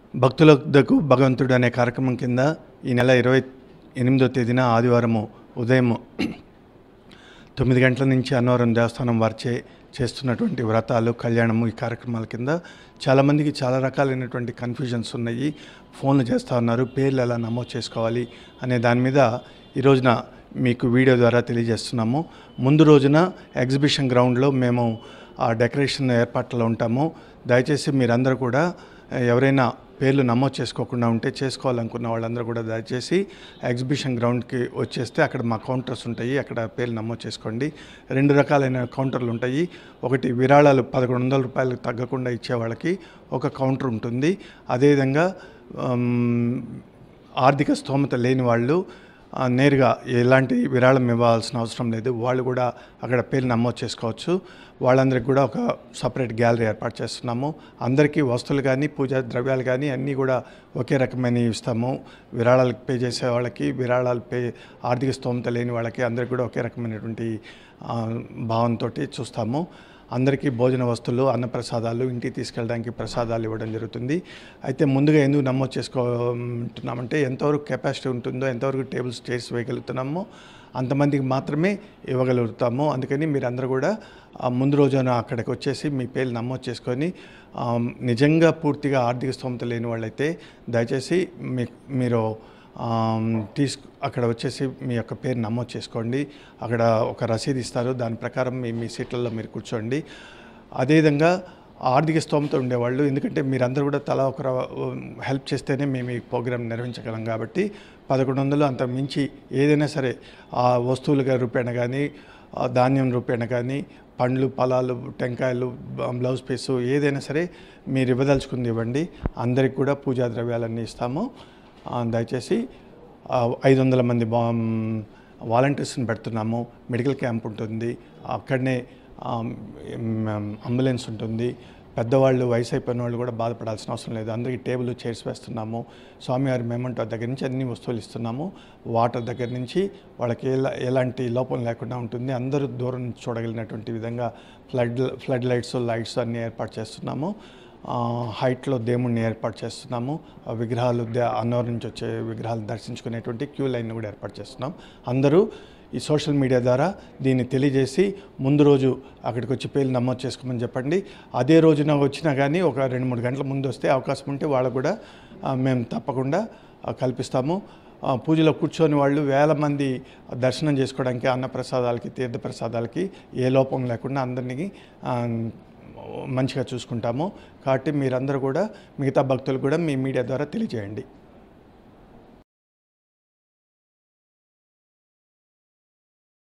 భక్తులకు భగవంతుడు అనే కార్యక్రమం కింద ఈ నెల ఇరవై ఎనిమిదో తేదీన ఆదివారము ఉదయం తొమ్మిది గంటల నుంచి అన్నవరం దేవస్థానం వారిచే చేస్తున్నటువంటి వ్రతాలు కళ్యాణము ఈ కార్యక్రమాల కింద చాలామందికి చాలా రకాలైనటువంటి కన్ఫ్యూజన్స్ ఉన్నాయి ఫోన్లు చేస్తూ ఉన్నారు పేర్లు ఎలా నమోదు చేసుకోవాలి అనే దాని మీద ఈ రోజున మీకు వీడియో ద్వారా తెలియజేస్తున్నాము ముందు రోజున ఎగ్జిబిషన్ గ్రౌండ్లో మేము ఆ డెకరేషన్ ఏర్పాట్లో ఉంటాము దయచేసి మీరందరూ కూడా ఎవరైనా పేర్లు నమోదు చేసుకోకుండా ఉంటే చేసుకోవాలనుకున్న వాళ్ళందరూ కూడా దయచేసి ఎగ్జిబిషన్ గ్రౌండ్కి వచ్చేస్తే అక్కడ మా కౌంటర్స్ ఉంటాయి అక్కడ పేర్లు నమోదు చేసుకోండి రెండు రకాలైన కౌంటర్లు ఉంటాయి ఒకటి విరాళాలు పదకొండు వందల రూపాయలకు తగ్గకుండా ఇచ్చే వాళ్ళకి ఒక కౌంటర్ ఉంటుంది అదేవిధంగా ఆమ్, ఆర్థిక స్తోమత లేని వాళ్ళు ఆ, నేరుగా ఎలాంటి విరాళం ఇవ్వాల్సిన అవసరం లేదు వాళ్ళు కూడా అక్కడ పేరు నమోదు చేసుకోవచ్చు వాళ్ళందరికీ కూడా ఒక సపరేట్ గ్యాలరీ ఏర్పాటు చేస్తున్నాము అందరికీ వస్తువులు కానీ పూజా ద్రవ్యాలు కానీ అన్నీ కూడా ఒకే రకమైనవి ఇస్తాము విరాళాలు పే చేసే వాళ్ళకి విరాళాలు పే ఆర్థిక స్తోమత లేని వాళ్ళకి అందరికీ కూడా ఒకే రకమైనటువంటి ఆ, భావంతో చూస్తాము అందరికీ భోజన వస్తువులు అన్నప్రసాదాలు ఇంటికి తీసుకెళ్ళడానికి ప్రసాదాలు ఇవ్వడం జరుగుతుంది అయితే ముందుగా ఎందుకు నమోదు చేసుకుంటున్నామంటే ఎంతవరకు కెపాసిటీ ఉంటుందో ఎంతవరకు టేబుల్స్ చైర్స్ వేయగలుగుతున్నామో అంతమందికి మాత్రమే ఇవ్వగలుగుతాము అందుకని మీరు అందరూ కూడా ఆ, ముందు రోజున అక్కడికి వచ్చేసి మీ పేర్లు నమోదు చేసుకొని ఆ, నిజంగా పూర్తిగా ఆర్థిక స్తోమత లేని వాళ్ళైతే దయచేసి మీ మీరు ఆమ్, తీసుకు అక్కడ వచ్చేసి మీ యొక్క పేరు నమోదు చేసుకోండి అక్కడ ఒక రసీదు ఇస్తారు దాని ప్రకారం మీ మీ సీట్లలో మీరు కూర్చోండి అదేవిధంగా ఆర్థిక స్తోమత ఉండేవాళ్ళు ఎందుకంటే మీరందరూ కూడా తలా ఒక హెల్ప్ చేస్తేనే మేము ఈ ప్రోగ్రామ్ నిర్వహించగలం కాబట్టి పదకొండు వందలు అంత మించి ఏదైనా సరే ఆ వస్తువులుగా రూపేణ కానీ ఆ ధాన్యం రూపేణ కానీ పండ్లు ఫలాలు టెంకాయలు బ- బ్లౌజ్ పీసు ఏదైనా సరే మీరు ఇవ్వదలుచుకుంది ఇవ్వండి అందరికి కూడా పూజా ద్రవ్యాలన్నీ ఇస్తాము ఆ, దయచేసి ఐదు వందల మంది బా వాలంటీర్స్ని పెడుతున్నాము మెడికల్ క్యాంప్ ఉంటుంది అక్కడనే అంబులెన్స్ ఉంటుంది పెద్దవాళ్ళు వయసు అయిపోయిన వాళ్ళు కూడా బాధపడాల్సిన అవసరం లేదు అందరికీ టేబుల్ చైర్స్ వేస్తున్నాము స్వామివారి మెమంటో దగ్గర నుంచి అన్ని వస్తువులు ఇస్తున్నాము వాటర్ దగ్గర నుంచి వాళ్ళకి ఎలా ఎలాంటి లోపం లేకుండా ఉంటుంది అందరూ దూరం నుంచి చూడగలిగినటువంటి విధంగా ఫ్లడ్ ఫ్లడ్ లైట్స్ లైట్స్ అన్నీ ఏర్పాటు చేస్తున్నాము ఆ, హైట్లో దేవుణ్ణి ఏర్పాటు చేస్తున్నాము ఆ విగ్రహాలు దే- అన్నవరం నుంచి వచ్చే విగ్రహాలు దర్శించుకునేటువంటి క్యూ లైన్ కూడా ఏర్పాటు చేస్తున్నాం అందరూ ఈ సోషల్ మీడియా ద్వారా దీన్ని తెలియజేసి ముందు రోజు అక్కడికి వచ్చి పేర్లు నమోదు చేసుకోమని చెప్పండి అదే రోజున వచ్చినా కానీ ఒక రెండు మూడు గంటల ముందు వస్తే అవకాశం ఉంటే వాళ్ళకు కూడా ఆ, మేము తప్పకుండా ఆ, కల్పిస్తాము ఆ, పూజలో కూర్చొని వాళ్ళు వేల మంది దర్శనం చేసుకోవడానికి అన్నప్రసాదాలకి తీర్థప్రసాదాలకి ఏ లోపం లేకుండా అందరినీ ఆ, మంచిగా చూసుకుంటాము కాబట్టి మీరందరూ కూడా మిగతా భక్తులు కూడా మీ మీడియా ద్వారా తెలియజేయండి